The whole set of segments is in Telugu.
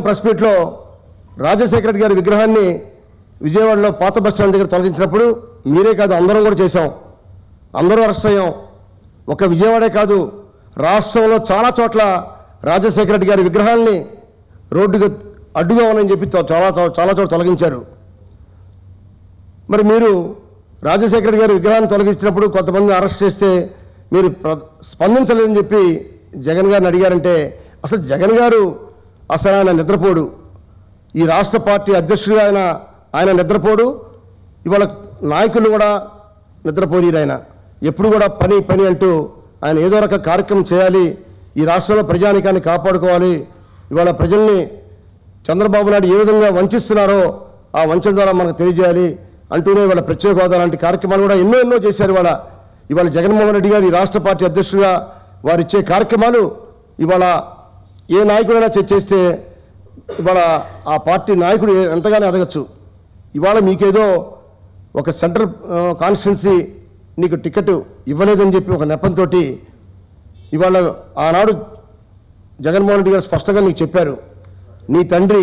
ప్రెస్ మీట్లో రాజశేఖర రెడ్డి గారి విగ్రహాన్ని విజయవాడలో పాత బస్ స్టాండ్ దగ్గర తొలగించినప్పుడు మీరే కాదు అందరం కూడా చేశాం అందరూ అరెస్ట్ అయ్యాం ఒక విజయవాడే కాదు రాష్ట్రంలో చాలా చోట్ల రాజశేఖర రెడ్డి గారి విగ్రహాల్ని రోడ్డుకు అడ్డుగా ఉన్నాయని చెప్పి తో- చాలా చాలా చోట్ల తొలగించారు మరి మీరు రాజశేఖర రెడ్డి గారి విగ్రహాన్ని తొలగించినప్పుడు కొంతమంది అరెస్ట్ చేస్తే మీరు ప్ర- స్పందించలేదని చెప్పి జగన్ గారిని అడిగారంటే అసలు జగన్ గారు అసలు ఆయన నిద్రపోడు ఈ రాష్ట్ర పార్టీ అధ్యక్షుడిగా ఆయన ఆయన నిద్రపోడు ఇవాళ నాయకులు కూడా నిద్రపోనీరు ఆయన ఎప్పుడు కూడా పని పని అంటూ ఆయన ఏదో రక కార్యక్రమం చేయాలి ఈ రాష్ట్రంలో ప్రజానికాన్ని కాపాడుకోవాలి ఇవాళ ప్రజల్ని చంద్రబాబు నాయుడు ఏ విధంగా వంచిస్తున్నారో ఆ వంచన ద్వారా మనకు తెలియజేయాలి అంటూనే ఇవాళ ప్రత్యేక హోదా లాంటి కార్యక్రమాలు కూడా ఎన్నో ఎన్నో చేశారు ఇవాళ ఇవాళ జగన్మోహన్ రెడ్డి గారు ఈ రాష్ట్ర పార్టీ అధ్యక్షుడిగా వారు ఇచ్చే కార్యక్రమాలు ఇవాళ ఏ నాయకుడైనా చే- చేస్తే ఇవాళ ఆ పార్టీ నాయకుడు ఏ- ఎంతగానో ఎదగచ్చు ఇవాళ మీకేదో ఒక సెంట్రల్ కాన్స్టిట్యున్సీ నీకు టికెట్ ఇవ్వలేదని చెప్పి ఒక నెపంతో ఇవాళ ఆనాడు జగన్మోహన్ రెడ్డి గారు స్పష్టంగా నీకు చెప్పారు నీ తండ్రి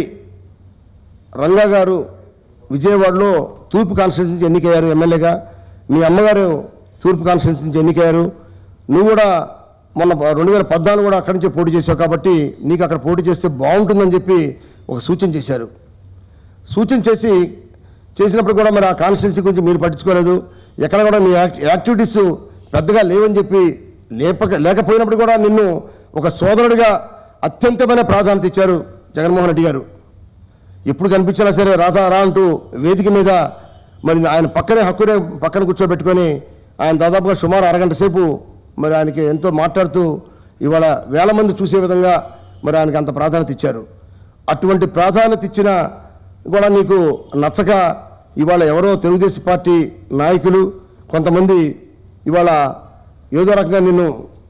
రంగా గారు విజయవాడలో తూర్పు కాన్స్టిట్యూన్సీ నుంచి ఎన్నికయ్యారు ఎమ్మెల్యేగా మీ అమ్మగారు తూర్పు కాన్స్టిట్యూన్సీ నుంచి ఎన్నికయ్యారు నువ్వు కూడా మొన్న రెండు వేల పద్నాలుగు కూడా అక్కడి నుంచే పోటీ చేశావు కాబట్టి నీకు అక్కడ పోటీ చేస్తే బాగుంటుందని చెప్పి ఒక సూచన చేశారు సూచన చేసి చేసినప్పుడు కూడా మరి ఆ కాన్స్టిట్యున్సీ గురించి మీరు పట్టించుకోలేదు ఎక్కడ కూడా మీ యాక్ట్- యాక్టివిటీస్ పెద్దగా లేవని చెప్పి లేపక లేకపోయినప్పుడు కూడా నిన్ను ఒక సోదరుడిగా అత్యంతమైన ప్రాధాన్యత ఇచ్చారు జగన్మోహన్ రెడ్డి గారు ఎప్పుడు కనిపించినా సరే రాధా రా అంటూ వేదిక మీద మరి ఆయన పక్కనే హక్కునే పక్కన కూర్చోబెట్టుకొని ఆయన దాదాపుగా సుమారు అరగంట సేపు మరి ఆయనకి ఎంతో మాట్లాడుతూ ఇవాళ వేల మంది చూసే విధంగా మరి ఆయనకి అంత ప్రాధాన్యత ఇచ్చారు అటువంటి ప్రాధాన్యత ఇచ్చిన కూడా నీకు నచ్చక ఇవాళ ఎవరో తెలుగుదేశం పార్టీ నాయకులు కొంతమంది ఇవాళ ఏదో రకంగా నిన్ను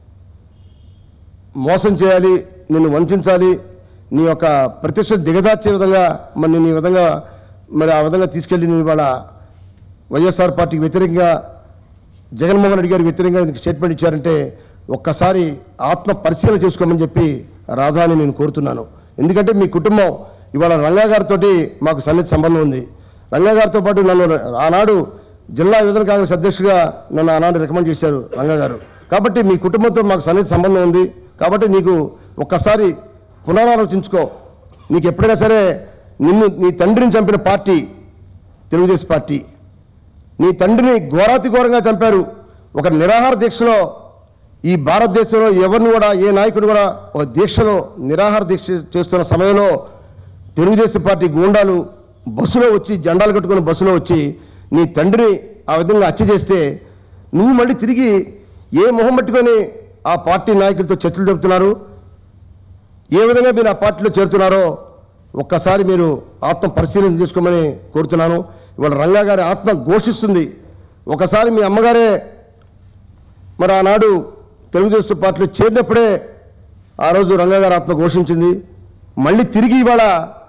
మోసం చేయాలి నిన్ను వంచాలి నీ యొక్క ప్రతిష్ట దిగదార్చే విధంగా మరి నేను ఈ విధంగా మరి ఆ విధంగా తీసుకెళ్లి నేను ఇవాళ వైఎస్ఆర్ పార్టీకి వ్యతిరేకంగా జగన్మోహన్ రెడ్డి గారికి వ్యతిరేకంగా నీకు స్టేట్మెంట్ ఇచ్చారంటే ఒక్కసారి ఆత్మ పరిశీలన చేసుకోమని చెప్పి రాధాని నేను కోరుతున్నాను ఎందుకంటే మీ కుటుంబం ఇవాళ రంగా గారితో మాకు సన్నిహిత సంబంధం ఉంది రంగా గారితో పాటు నన్ను ఆనాడు జిల్లా యువజన కాంగ్రెస్ అధ్యక్షుడిగా నన్ను ఆనాడు రికమెండ్ చేశారు రంగా గారు కాబట్టి మీ కుటుంబంతో మాకు సన్నిహిత సంబంధం ఉంది కాబట్టి నీకు ఒక్కసారి పునరాలోచించుకో నీకు ఎప్పుడైనా సరే నిన్ను నీ తండ్రిని చంపిన పార్టీ తెలుగుదేశం పార్టీ నీ తండ్రిని ఘోరాతి ఘోరంగా చంపారు ఒక నిరాహార దీక్షలో ఈ భారతదేశంలో ఎవరిని కూడా ఏ నాయకుడు కూడా ఒక దీక్షలో నిరాహార దీక్ష చేస్తున్న సమయంలో తెలుగుదేశం పార్టీ గూండాలు బస్సులో వచ్చి జెండాలు కట్టుకుని బస్సులో వచ్చి నీ తండ్రిని ఆ విధంగా హత్య చేస్తే నువ్వు మళ్ళీ తిరిగి ఏ మొహం పట్టుకొని ఆ పార్టీ నాయకులతో చర్చలు జరుపుతున్నారు ఏ విధంగా మీరు ఆ పార్టీలో చేరుతున్నారో ఒక్కసారి మీరు ఆత్మ పరిశీలన చేసుకోమని కోరుతున్నాను ఇవాళ రంగా గారి ఆత్మ ఘోషిస్తుంది ఒకసారి మీ అమ్మగారే మరి ఆనాడు తెలుగుదేశం పార్టీలో చేరినప్పుడే ఆ రోజు రంగా గారి ఆత్మ ఘోషించింది మళ్ళీ తిరిగి ఇవాళ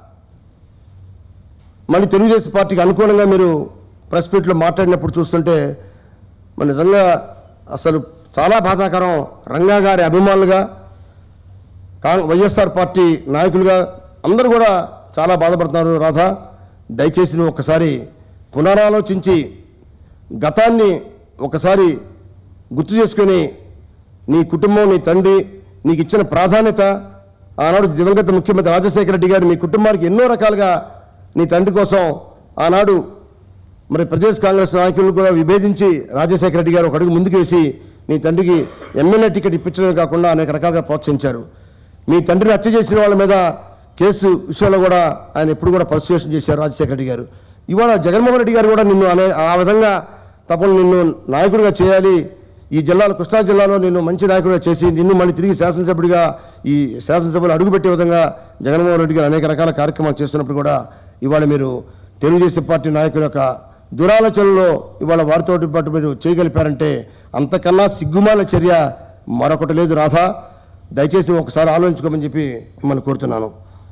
మళ్ళీ తెలుగుదేశం పార్టీకి అనుకూలంగా మీరు ప్రెస్ మీట్లో మాట్లాడినప్పుడు చూస్తుంటే మరి నిజంగా అసలు చాలా బాధాకరం రంగా గారి అభిమానులుగా కాంగ్ వైఎస్ఆర్ పార్టీ నాయకులుగా అందరూ కూడా చాలా బాధపడుతున్నారు రాధా దయచేసి నువ్వు ఒకసారి పునరాలోచించి గతాన్ని ఒకసారి గుర్తు చేసుకొని నీ కుటుంబం నీ తండ్రి నీకు ఇచ్చిన ప్రాధాన్యత ఆనాడు దివంగత ముఖ్యమంత్రి రాజశేఖర రెడ్డి గారు మీ కుటుంబానికి ఎన్నో రకాలుగా నీ తండ్రి కోసం ఆనాడు మరి ప్రదేశ్ కాంగ్రెస్ నాయకులను కూడా విభేదించి రాజశేఖర రెడ్డి గారు ఒక అడుగు ముందుకు వేసి నీ తండ్రికి ఎమ్మెల్యే టికెట్ ఇప్పించడమే కాకుండా అనేక రకాలుగా ప్రోత్సహించారు మీ తండ్రిని హత్య చేసిన వాళ్ళ మీద కేసు విషయంలో కూడా ఆయన ఎప్పుడు కూడా పర్సువేషన్ చేశారు రాజశేఖర రెడ్డి గారు ఇవాళ జగన్మోహన్ రెడ్డి గారు కూడా నిన్ను అనే ఆ విధంగా తప్పని నిన్ను నాయకుడిగా చేయాలి ఈ జిల్లాలో కృష్ణా జిల్లాలో నిన్ను మంచి నాయకుడిగా చేసి నిన్ను మళ్ళీ తిరిగి శాసనసభ్యుడిగా ఈ శాసనసభలో అడుగుపెట్టే విధంగా జగన్మోహన్ రెడ్డి గారు అనేక రకాల కార్యక్రమాలు చేస్తున్నప్పుడు కూడా ఇవాళ మీరు తెలుగుదేశం పార్టీ నాయకుల యొక్క దురాలోచనలో ఇవాళ వారితో పాటు మీరు చేయగలిపారంటే అంతకన్నా సిగ్గుమాల చర్య మరొకటి లేదు రాధా దయచేసి ఒకసారి ఆలోచించుకోమని చెప్పి మిమ్మల్ని కోరుతున్నాను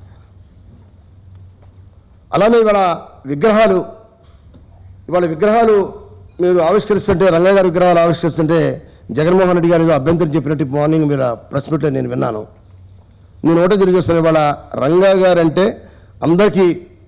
అలానే ఇవాళ విగ్రహాలు ఇవాళ విగ్రహాలు మీరు ఆవిష్కరిస్తుంటే రంగయ్య గారి విగ్రహాలు ఆవిష్కరిస్తుంటే జగన్మోహన్ రెడ్డి గారు ఏదో అభ్యంతరం చెప్పినట్టు మార్నింగ్ మీరు ప్రెస్ మీట్లో నేను విన్నాను నేను ఒకటే తెలియజేస్తాను ఇవాళ రంగా గారంటే అందరికీ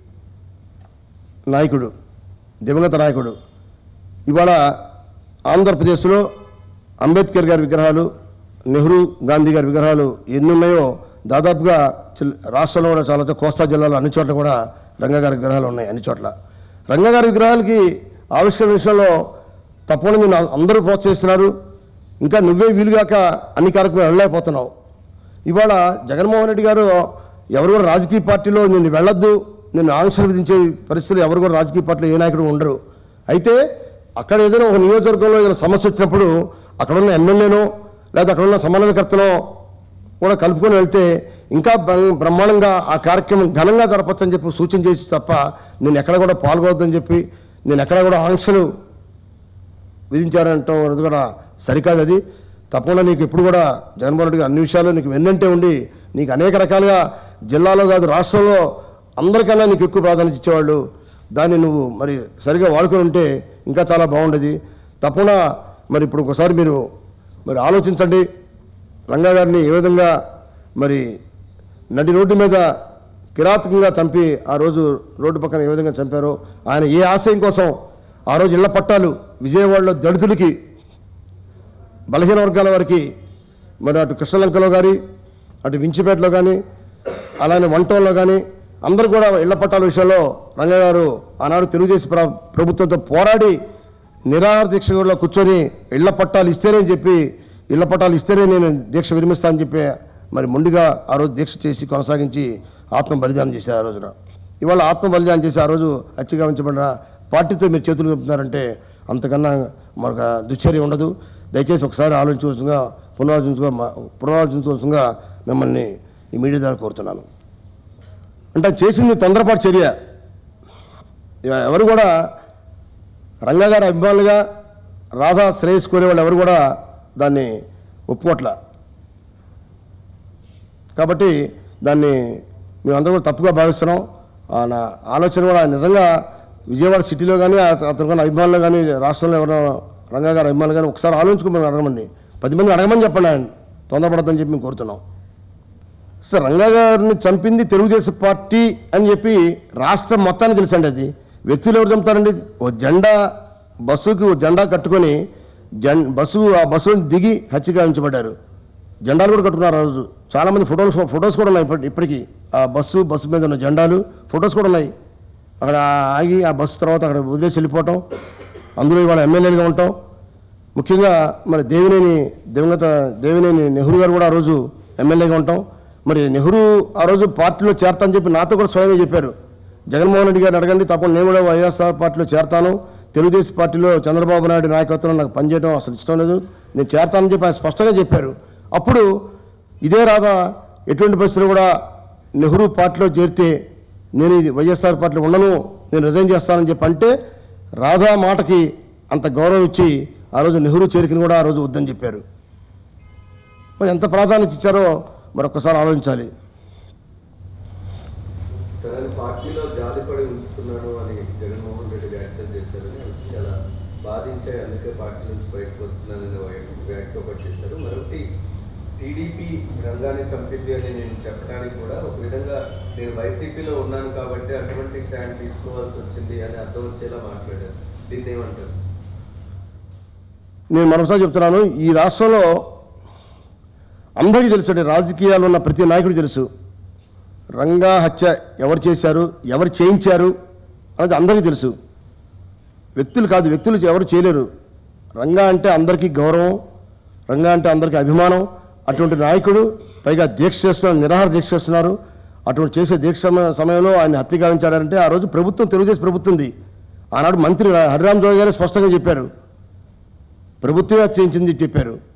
నాయకుడు దివంగత నాయకుడు ఇవాళ ఆంధ్రప్రదేశ్లో అంబేద్కర్ గారి విగ్రహాలు నెహ్రూ గాంధీ గారి విగ్రహాలు ఎన్ని ఉన్నాయో దాదాపుగా చిల్- రాష్ట్రంలో కూడా చాలా చోట్ల కోస్తా జిల్లాలో అన్ని చోట్ల కూడా రంగా గారి విగ్రహాలు ఉన్నాయి అన్ని చోట్ల రంగా గారి విగ్రహాలకి ఆవిష్కరణ విషయంలో తప్పకుండా నేను అందరూ ప్రోత్సహిస్తున్నారు ఇంకా నువ్వే వీలుగాక అన్ని కార్యక్రమాలు వెళ్ళలేకపోతున్నావు ఇవాళ జగన్మోహన్ రెడ్డి గారు ఎవరు కూడా రాజకీయ పార్టీలో నేను వెళ్ళొద్దు నేను ఆంక్షలు విధించే పరిస్థితులు ఎవరు కూడా రాజకీయ పార్టీలో ఏ నాయకుడు ఉండరు అయితే అక్కడ ఏదైనా ఒక నియోజకవర్గంలో ఏదైనా సమస్య వచ్చినప్పుడు అక్కడ ఉన్న ఎమ్మెల్యేనో లేదా అక్కడ ఉన్న సమన్వయకర్తనో కూడా కలుపుకొని వెళ్తే ఇంకా బ్ర- బ్రహ్మాండంగా ఆ కార్యక్రమం ఘనంగా జరపచ్చని చెప్పి సూచన చేసి తప్ప నేను ఎక్కడ కూడా పాల్గొవద్దని చెప్పి నేను ఎక్కడ కూడా ఆంక్షలు విధించారంటాం అనేది కూడా సరికాదు అది తప్పకుండా నీకు ఎప్పుడు కూడా జగన్మోహన్ రెడ్డి గారు అన్ని విషయాలు నీకు వెన్నంటే ఉండి నీకు అనేక రకాలుగా జిల్లాలో కాదు రాష్ట్రంలో అందరికన్నా నీకు ఎక్కువ ప్రాధాన్యత ఇచ్చేవాళ్ళు దాన్ని నువ్వు మరి సరిగా వాడుకొని ఉంటే ఇంకా చాలా బాగుండేది తప్పకుండా మరి ఇప్పుడు ఒకసారి మీరు మరి ఆలోచించండి రంగా గారిని ఏ విధంగా మరి నడి రోడ్డు మీద కిరాతకంగా చంపి ఆ రోజు రోడ్డు పక్కన ఏ విధంగా చంపారో ఆయన ఏ ఆశయం కోసం ఆ రోజు ఇళ్ల పట్టాలు విజయవాడలో దళితులకి బలహీన వర్గాల వారికి మరి అటు కృష్ణలంకలో కానీ అటు వించిపేటలో కానీ అలానే వంటంలో కానీ అందరూ కూడా ఇళ్ల పట్టాల విషయంలో రంగయ్య గారు ఆనాడు తెలుగుదేశం ప్ర- ప్రభుత్వంతో పోరాడి నిరాహార దీక్షలో కూర్చొని ఇళ్ల పట్టాలు ఇస్తేనే చెప్పి ఇళ్ల పట్టాలు ఇస్తేనే నేను దీక్ష విరమిస్తానని చెప్పి మరి మొండిగా ఆ రోజు దీక్ష చేసి కొనసాగించి ఆత్మ బలిదానం చేశారు ఆ రోజున ఇవాళ ఆత్మ బలిదానం చేసి ఆ రోజు హత్యగా ఉంచబడిన పార్టీతో మీరు చేతులు కలుపుతున్నారంటే అంతకన్నా మనకు దుశ్చర్య ఉండదు దయచేసి ఒకసారి ఆలోచించవలసిందిగా పునరాలోచించుగా పునరాలోచించవలసిందిగా మిమ్మల్ని ఈ మీడియా ద్వారా కోరుతున్నాను అంటే చేసింది తొందరపాటు చర్య ఇవాళ ఎవరు కూడా రంగా గారి అభిమానులుగా రాధా శ్రేయస్ కోరే వాళ్ళు ఎవరు కూడా దాన్ని ఒప్పుకోట్ల కాబట్టి దాన్ని మేమందరం కూడా తప్పుగా భావిస్తున్నాం ఆయన ఆలోచన కూడా నిజంగా విజయవాడ సిటీలో కానీ అతను కానీ అభిమానులు కానీ రాష్ట్రంలో ఎవరైనా రంగా గారి అభిమానులు కానీ ఒకసారి ఆలోచించుకోమని అడగమండి పది మంది అడగమని చెప్పండి ఆయన తొందరపడద్దని చెప్పి మేము కోరుతున్నాం సార్ రంగా గారిని చంపింది తెలుగుదేశం పార్టీ అని చెప్పి రాష్ట్రం మొత్తానికి తెలుసండి అది వ్యక్తులు ఎవరు చంపుతారండి ఓ జెండా బస్సుకి ఓ జెండా కట్టుకొని జెం బస్సు ఆ బస్సుని దిగి హత్యగా ఉంచబడ్డారు జెండాలు కూడా కట్టుకున్నారు ఆ రోజు చాలా మంది ఫోటోలు ఫొటోస్ కూడా ఉన్నాయి ఇప్పటి- ఇప్పటికీ ఆ బస్సు బస్సు మీద ఉన్న జెండాలు ఫొటోస్ కూడా ఉన్నాయి అక్కడ ఆగి ఆ బస్సు తర్వాత అక్కడ వదిలేసి వెళ్ళిపోవటం అందులో ఇవాళ ఎమ్మెల్యేలుగా ఉంటాం ముఖ్యంగా మరి దేవినేని దివంగత దేవినేని నెహ్రూ గారు కూడా ఆ రోజు ఎమ్మెల్యేగా ఉంటాం మరి నెహ్రూ ఆ రోజు పార్టీలో చేరతానని చెప్పి నాతో కూడా స్వయంగా చెప్పారు జగన్మోహన్ రెడ్డి గారిని అడగండి తప్పకుండా నేను కూడా వైఎస్ఆర్ పార్టీలో చేరతాను తెలుగుదేశం పార్టీలో చంద్రబాబు నాయుడు నాయకత్వంలో నాకు పనిచేయడం అసలు ఇష్టం లేదు నేను చేరతానని చెప్పి ఆయన స్పష్టంగా చెప్పారు అప్పుడు ఇదే రాధా ఎటువంటి పరిస్థితులు కూడా నెహ్రూ పార్టీలో చేరితే నేను ఇది వైఎస్ఆర్ పార్టీలో ఉండను నేను రిజైన్ చేస్తానని చెప్పి అంటే రాధా మాటకి అంత గౌరవం ఇచ్చి ఆ రోజు నెహ్రూ చేరికని కూడా ఆ రోజు వద్దని చెప్పారు మరి ఎంత ప్రాధాన్యత ఇచ్చారో మరొకసారి ఆలోచించాలి తనని పార్టీలో జాలిపడి ఉంచుతున్నాను అని జగన్మోహన్ రెడ్డి వ్యాఖ్యలు చేశారని అవి చాలా బాధించాయి అందుకే పార్టీ నుంచి బయటకు వస్తున్నానని వ్యాఖ్య- వ్యాఖ్య ఒకటి చేశారు మరొకటి టీడీపీ రంగాన్ని చంపింది అని నేను చెప్పడానికి కూడా ఒక విధంగా నేను వైసీపీలో ఉన్నాను కాబట్టి అటువంటి స్టాండ్ తీసుకోవాల్సి వచ్చింది అని అర్థం వచ్చేలా మాట్లాడారు దీన్ని ఏమంటారు నేను మరొకసారి చెప్తున్నాను ఈ రాష్ట్రంలో అందరికీ తెలుసు రాజకీయాల్లో ఉన్న ప్రతి నాయకుడు తెలుసు రంగా హత్య ఎవరు చేశారు ఎవరు చేయించారు అనేది అందరికీ తెలుసు వ్యక్తులు కాదు వ్యక్తులు ఎవరు చేయలేరు రంగా అంటే అందరికీ గౌరవం రంగా అంటే అందరికీ అభిమానం అటువంటి నాయకుడు పైగా దీక్ష చేస్తున్నారు నిరాహార దీక్ష చేస్తున్నారు అటువంటి చేసే దీక్ష సమ- సమయంలో ఆయన హత్య గావించాడంటే ఆ రోజు ప్రభుత్వం తెలుగుదేశం ప్రభుత్వం ఉంది ఆనాడు మంత్రి హరిరామ్ జోగి గారే స్పష్టంగా చెప్పారు ప్రభుత్వమే హత్య చేయించింది చెప్పారు